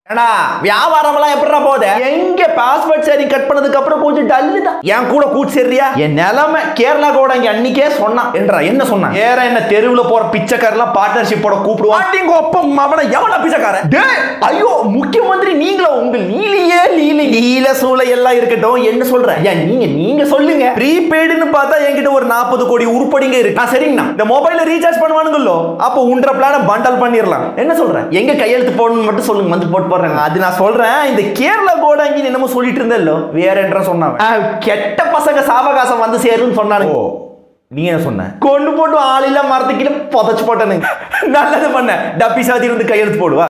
ஏடா வியாபாரம் எல்லாம் எப்படிடா போகுது எங்க பாஸ்போர்ட் சரி கட் பண்ணதுக்கு அப்புறம் கொஞ்சம் டல்லு தான் என் கூட கூட்டு சரியா என் நிலைமை கேரளா கூட இங்க அன்னைக்கே சொன்னான் என்றா என்ன சொன்னான் வேற என்ன தெருவுல போற பிச்சைக்காரெல்லாம் பார்ட்னர்ஷிப்போட கூப்பிடுவான் அட்டிங்க ஒப்பம் அவன எவன பிச்சைக்காரன் டேய் ஐயோ முக்கியமந்திரி நீங்களா உங்க நீலியே நீலி நீல சூளை எல்லாம் இருக்கட்டும் என்ன சொல்ற ஏன் நீங்க நீங்க சொல்லுங்க ப்ரீபெய்டுன்னு பார்த்தா என்கிட்ட ஒரு நாற்பது கோடி உருப்படிங்க இருக்கு நான் சரிங்கண்ணா இந்த மொபைல ரீசார்ஜ் பண்ணுவானுங்களோ அப்போ உன்ற பிளான பண்டல் பண்ணிடலாம் என்ன சொல்றேன் எங்க கையெழுத்து போடணும்னு மட்டும் சொல்லுங்க வந்து போட்டு போடுறேன் அது நான் சொல்றேன் இந்த கேரளா கோடாங்கி என்னமோ சொல்லிட்டு இருந்தല്ലോ வேற என்ற சொன்னாங்க கெட்ட பசங்க சாவகாசம் வந்து சேரும்னு சொன்னானுங்க ஓ நீ என்ன சொன்ன கொண்டு போட்டு ஆளில்லா மரத்துக்கிட்ட புதைச்சு போட்டானுங்க நல்லது பண்ண டப்பி சாதி இருந்து கையெழுத்து போடுவா